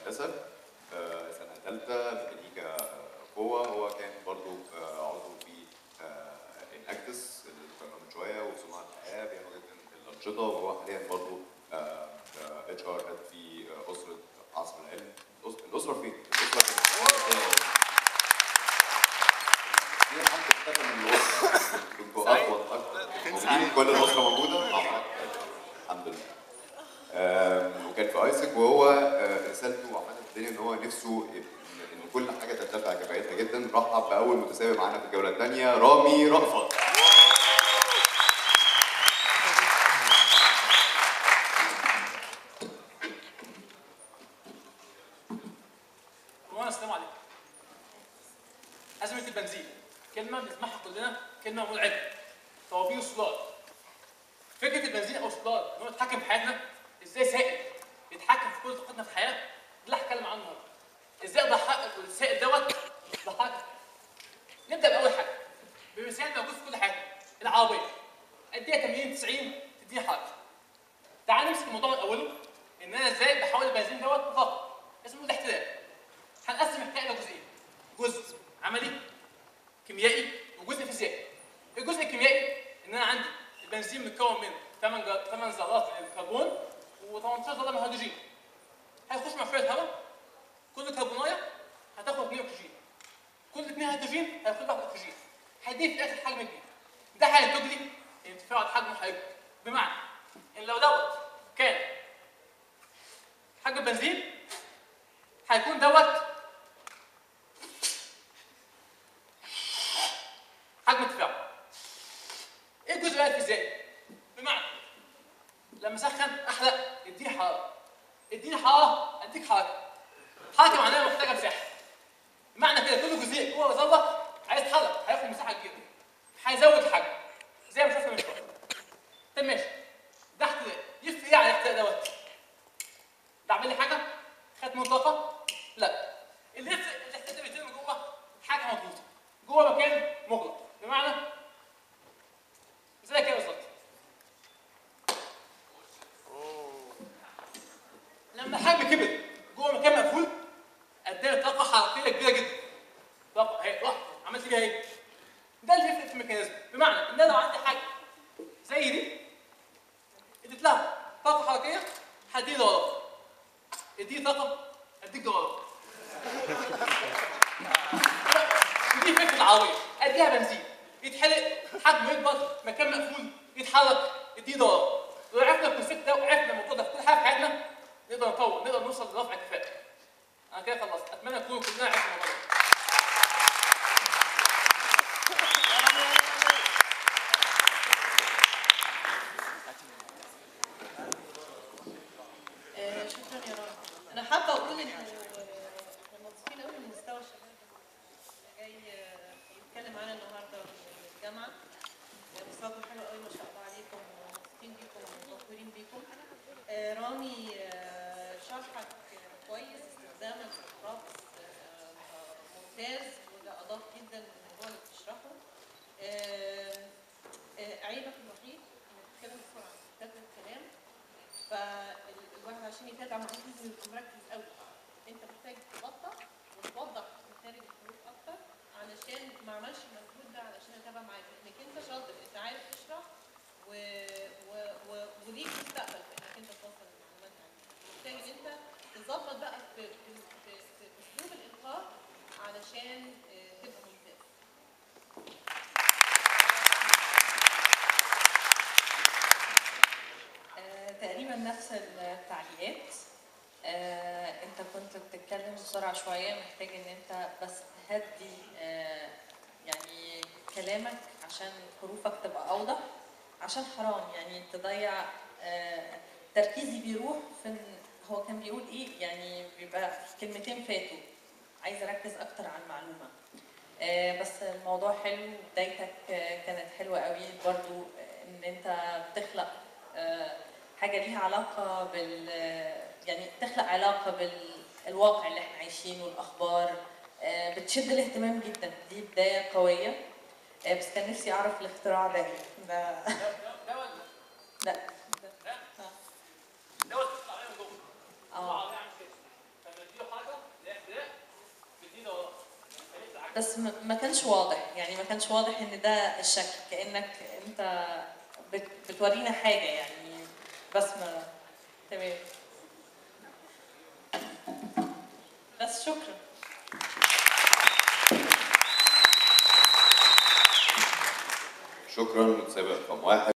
هندسه آه، سنه ثالثه ميكانيكا آه، قوه هو كان برضو آه، عضو في اناكتس اللي ذكرنا من شويه وصناعه الحياه بيعمل جدا الانشطه وهو حاليا برضو اتش ار هيد في آه، اسره عصر العلم الأس- الاسره فين؟ الاسره كانت دي الحمد اختفى من الاسره كنتوا اقوى اكتر موجودين كل الاسره موجوده مع بعض الحمد لله آم، وكان في ايسك وهو آه، رسالته وعمل الدنيا ان هو نفسه ان إن كل حاجه ترتفع كفاءتها جدا رحب باول متسابق معانا في الجوله الثانيه رامي رأفت وانا السلام عليكم أزمة البنزين كلمة بنسمعها كلنا كلمة مرعبة طوابير السولار فكرة البنزين أو السولار إن هو يتحكم في حياتنا إزاي سائل يتحكم في كل طاقتنا في حياتنا ده اللي هتكلم عنه النهارده إزاي أقدر أحقق السائل دوت بحاجة نبدأ بأول حاجة بمثال موجود في كل حاجة العربية أديها 80 90 تديها حركة تعال نمسك الموضوع من أوله إن أنا إزاي بحول البنزين دوت لطاقة اسمه الاحتلال هنقسم الحكايه الى جزئين جزء عملي كيميائي وجزء فيزيائي الجزء الكيميائي ان انا عندي البنزين متكون من 8 جا- 8 ذرات من الكربون و18 ذره من الهيدروجين هيخش مع شويه هواء كل كربونايه هتاخد 2 اكسجين كل 2 هيدروجين هياخد واحد اكسجين هيديك في الاخر حجم كبير ده هينتج لي ان تفاعل حجمه هيكبر بمعنى ان لو دوت كان حجم بنزين هيكون دوت حجم التفاعل. ايه الجزء بقى الفيزيائي؟ بمعنى لما اسخن احرق اديني حراره. اديني حراره اديك حركه. حركه معناها محتاجه مساحه. بمعنى كده كل جزيء جوه ذره عايز يتحرك هياخد مساحه كبيره. هيزود حجم زي ما شفنا من شويه. طب ماشي. ده احتراق يفرق ايه عن الاحتراق دوت؟ ده عامل لي حاجه؟ خدت منه طاقه؟ لا. اللي يفرق الاحتراق ده بيتم جوه حاجه مضغوطه. جوه مكان مغلق بمعنى زي كده بالظبط لما الحجم كبر جوه مكان مقفول اداني طاقه حركيه كبيره جدا طاقه اهي رحت عملت بيها ايه؟ ده اللي يفرق في الميكانيزم بمعنى ان انا لو عندي حاجه زي دي اديت لها طاقه حركيه هدي دوران ادي طاقه اديك دوران ودي فكره العربيه اديها بنزين يتحرق حجمه يكبر مكان مقفول يتحرك يديه دوران لو عرفنا الكونسيبت ده وعرفنا الموضوع ده في كل حاجه في حياتنا نقدر نطور نقدر نوصل لرفع الكفاءه انا كده خلصت اتمنى نكون كلنا عرفنا الموضوع ده آه، شكرا يا رنا انا حابه اقول ان آه، مبسوطين قوي من مستوى الشباب اللي جاي آه، يتكلم معانا النهارده من الجامعه آه، مستواكم حلو قوي ما شاء الله عليكم ومبسوطين بيكم ومفخورين بيكم آه، رامي آه، شرحك آه، كويس استخدامك للرقص آه، ممتاز وده اضاف جدا للموضوع اللي بتشرحه آه، آه، عيبك الوحيد انك بتتكلم بسرعه بتاكل الكلام فالواحد عشان يتابع معاك لازم يبقى مركز قوي انت محتاج تبطأ وتوضح مخارج الحروف اكتر علشان ما اعملش المجهود ده علشان اتابع معاك لانك انت شاطر انت عارف تشرح و... و... و... وليك مستقبل في انك انت توصل المعلومات عندك محتاج ان انت تظبط بقى في, في, في, في اسلوب الالقاء علشان آه، تبقى ممتاز آه، تقريبا نفس التعليقات آه، انت كنت بتتكلم بسرعه شويه محتاج ان انت بس تهدي آه، يعني كلامك عشان حروفك تبقى اوضح عشان حرام يعني تضيع آه، تركيزي بيروح في إن هو كان بيقول ايه يعني بيبقى كلمتين فاتوا عايز اركز اكتر على المعلومه آه، بس الموضوع حلو بدايتك آه، كانت حلوه قوي برضو آه، ان انت بتخلق آه، حاجه ليها علاقه بال يعني تخلق علاقه بالواقع اللي احنا عايشينه الاخبار آه، بتشد الاهتمام جدا دي بدايه قويه آه، بس كان نفسي اعرف الاختراع ده ايه ده ده ده ولا لا ده دوت بيطلع علينا من جوه اه بيطلع علينا عامل كده فلما تديله بس م- ما كانش واضح يعني ما كانش واضح ان ده الشكل كانك انت بت- بتورينا حاجه يعني بس ما تمام بس شكرا شكرا متسابق رقم واحد